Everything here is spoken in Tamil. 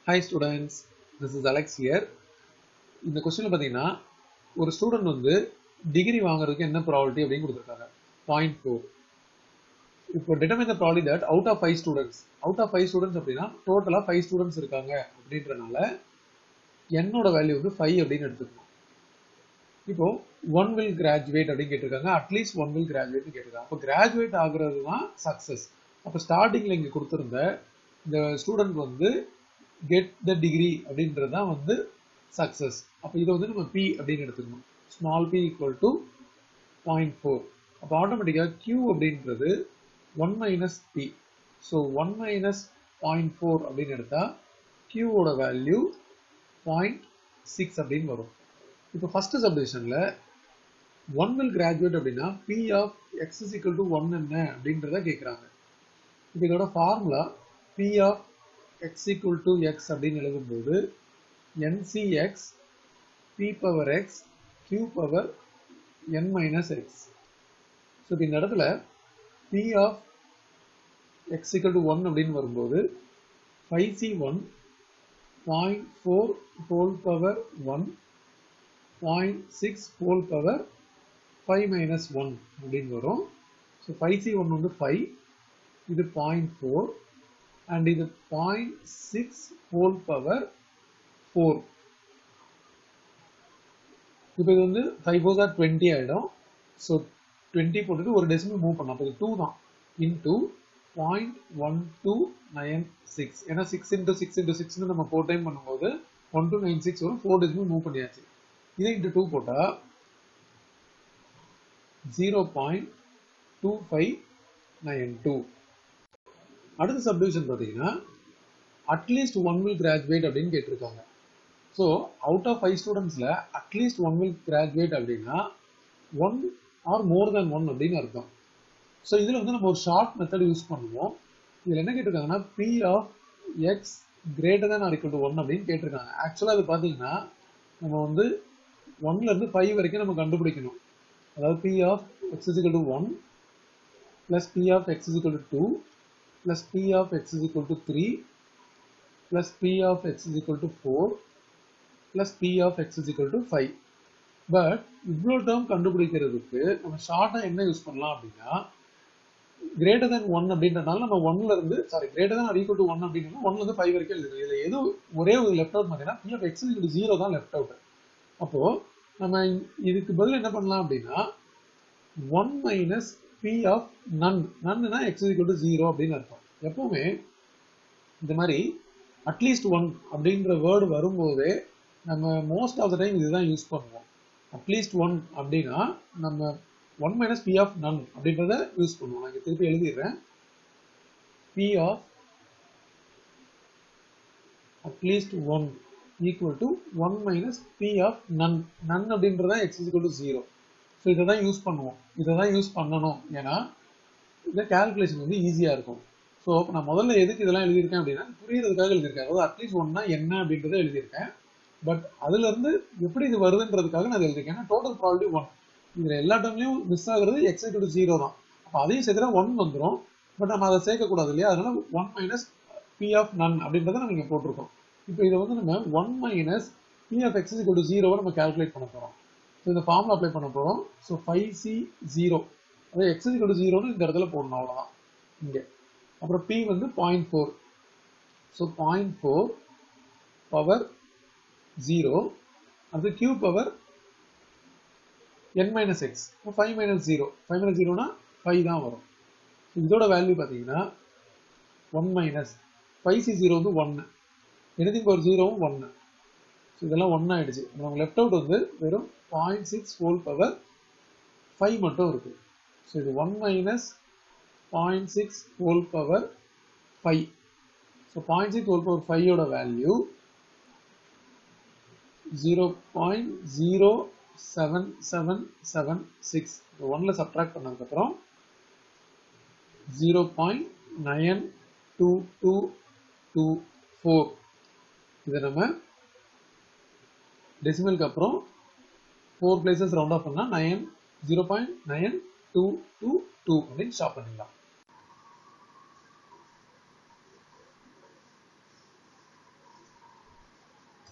hi students this is Alex here இந்த கொஸ்டினில் பார்த்தீங்கன்னா ஒரு ஸ்டூடெண்ட் வந்து டிகிரி வாங்குறதுக்கு என்ன ப்ராபர்ட்டி அப்படின்னு கொடுத்துருக்காங்க பாயிண்ட் ஃபோர் இப்போ determine the property that out of five students out of five students அப்படின்னா டோட்டலாக ஃபைவ் ஸ்டூடெண்ட்ஸ் இருக்காங்க அப்படின்றனால என்னோட வேல்யூ வந்து ஃபைவ் அப்படின்னு எடுத்துக்கணும் இப்போ ஒன் வில் கிராஜுவேட் அப்படின்னு கேட்டிருக்காங்க அட்லீஸ்ட் ஒன் வில் கிராஜுவேட்னு கேட்டிருக்காங்க அப்போ கிராஜுவேட் ஆகுறது தான் சக்ஸஸ் அப்போ ஸ்டார்டிங்கில் இங்கே கொடுத்துருந்த இந்த ஸ்டூடெண்ட் வந்து கெட் த டிகிரி அப்படின்றது தான் வந்து சக்ஸஸ் அப்போ இதை வந்து நம்ம பி அப்படின்னு எடுத்துக்கணும் small P equal to point four அப்போ ஆட்டோமேட்டிக்காக கியூ அப்படின்றது one minus P so one minus point four அப்படின்னு எடுத்தால் கியூவோட வேல்யூ பாயிண்ட் சிக்ஸ் அப்படின்னு வரும் இப்போ ஃபர்ஸ்ட் சப்டிவிஷனில் ஒன் வில் கிராஜுவேட் அப்படின்னா P of X is equal to one என்ன அப்படின்றத கேட்குறாங்க இப்போ இதோட formula P of X equal to X அப்படின்னு எழுதும்போது N C X P power X Q power என் மைனஸ் எக்ஸ் ஸோ இப்போ இந்த இடத்துல P of X equal to one அப்படின்னு வரும்போது five C one point four whole power one point six whole power five minus one அப்படின்னு வரும் ஸோ ஃபைவ் சி ஒன் வந்து ஃபைவ் இது பாயிண்ட் ஃபோர் அண்ட் இது point six whole power four இப்போ இது வந்து ஃபைவ் ஃபோர் ஆர் டுவெண்ட்டி ஆகிடும் ஸோ டுவெண்ட்டி போட்டுட்டு ஒரு டெசிமல் மூவ் பண்ணலாம் அப்போ இது டூ தான் into point one two nine six ஏன்னா சிக்ஸ் இன்டூ சிக்ஸ் இன்டூ சிக்ஸ்னு நம்ம ஃபோர் டைம் பண்ணும்போது ஒன் டூ நைன் சிக்ஸ் வரும் ஃபோர் டெசிமல் மூவ் பண்ணியாச்சு இதே இன்ட்டு டூ போட்டால் zero point two five nine two அடுத்த சப்டிவிஷன் பார்த்தீங்கன்னா அட்லீஸ்ட் ஒன் வில் கிராஜுவேட் அப்படின்னு கேட்டிருக்காங்க ஸோ அவுட் ஆஃப் ஃபைவ் ஸ்டூடெண்ட்ஸில் அட்லீஸ்ட் ஒன் வில் கிராஜுவேட் அப்படின்னா one or more than one அப்படின்னு அர்த்தம் ஸோ இதில் வந்து நம்ம ஒரு ஷார்ட் மெத்தட் யூஸ் பண்ணுவோம் இதில் என்ன கேட்டிருக்காங்கன்னா P of X greater than or equal to one அப்படின்னு கேட்டிருக்காங்க ஆக்சுவலாக அது பார்த்தீங்கன்னா நம்ம வந்து ஒன்லேருந்து ஃபைவ் வரைக்கும் நம்ம கண்டுபிடிக்கணும் அதாவது P of X is to one plus P of X is to two plus P of X is to three plus P of X is to four plus P of X is to five but இவ்வளோ டேர்ம் கண்டுபிடிக்கிறதுக்கு நம்ம ஷார்ட்டாக என்ன யூஸ் பண்ணலாம் அப்படின்னா கிரேட்டர் தேன் ஒன் அப்படின்றனால நம்ம ஒன்ல இருந்து sorry greater than equal to one அப்படின்னா ஒன்ல இருந்து ஃபைவ் வரைக்கும் எழுதுறோம் இதில் எது ஒரே ஒரு லெஃப்ட் அவுட் பார்த்தீங்கன்னா P of X is zero தான் லெஃப்ட் அவுட் அப்போ நம்ம இதுக்கு பதில் என்ன பண்ணலாம் அப்படின்னா one minus P of none நன்னா எக்ஸ் ஈக்குவல் டு ஜீரோ அப்படின்னு அர்த்தம் எப்பவுமே இந்த மாதிரி அட்லீஸ்ட் ஒன் அப்படின்ற வேர்டு வரும்போதே நம்ம மோஸ்ட் ஆஃப் த டைம் இதுதான் யூஸ் பண்ணுவோம் அட்லீஸ்ட் ஒன் அப்படின்னா நம்ம one minus P of none அப்படின்றத யூஸ் பண்ணுவோம் நான் இங்கே திருப்பி எழுதிடுறேன் P of at least one equal to one minus P of none none அப்படின்றத X equal to zero so இதை தான் யூஸ் பண்ணுவோம் இதை தான் யூஸ் பண்ணணும் ஏன்னா இந்த கேல்குலேஷன் வந்து ஈஸியாக இருக்கும் ஸோ நான் முதல்ல எதுக்கு இதெல்லாம் எழுதியிருக்கேன் அப்படின்னா புரியறதுக்காக எழுதியிருக்கேன் அதாவது அட்லீஸ்ட் ஒன்னா என்ன அப்படின்றத எழுதியிருக்கேன் பட் அதுல இருந்து எப்படி இது வருதுன்றதுக்காக நான் எழுதியிருக்கேன் ஏன்னா டோட்டல் ப்ராபர்ட்டி ஒன் இதுல எல்லா டைம்லயும் மிஸ் ஆகுறது எக்ஸ் டு ஜீரோ தான் அப்போ அதையும் சேர்த்துனா ஒன் வந்துடும் பட் நம்ம அதை சேர்க்கக்கூடாது இல்லையா அதனால one minus P of none அப்படின்றத நம்ம இங்கே போட்டிருக்கோம் இப்போ இதை வந்து நம்ம one minus P of X to ஜீரோவை நம்ம கால்குலேட் பண்ண போகிறோம் ஸோ இந்த ஃபார்முலா அப்ளை பண்ண போகிறோம் ஸோ ஃபைவ் சி ஜீரோ அதாவது எக்ஸ் டு ஜீரோன்னு இந்த இடத்துல போடணும் அவ்வளோதான் இங்கே அப்புறம் பி வந்து point four so point four power zero அது கியூ பவர் என் minus x five minus zero five minus ஜீரோனா ஃபைவ் தான் வரும் இதோட வேல்யூ பார்த்தீங்கன்னா one minus five C zero வந்து ஒன்று எனிதிங் பவர் ஜீரோவும் ஒன்று ஸோ இதெல்லாம் ஒன் ஆயிடுச்சு நமக்கு லெஃப்ட் அவுட் வந்து வெறும் point six whole power five மட்டும் இருக்கு ஸோ இது one minus point six whole power five so point six whole power ஃபைவோட value zero point zero seven seven seven six ஒன்ல சப்ட்ராக்ட் பண்ணதுக்கப்புறம் zero point nine two two two four இதை நம்ம டெசிமலுக்கு அப்புறம் ஃபோர் பிளேசஸ் ரவுண்ட் ஆஃப் பண்ணால் nine zero point nine two two two அப்படின்னு ஸ்டாப் பண்ணிடலாம்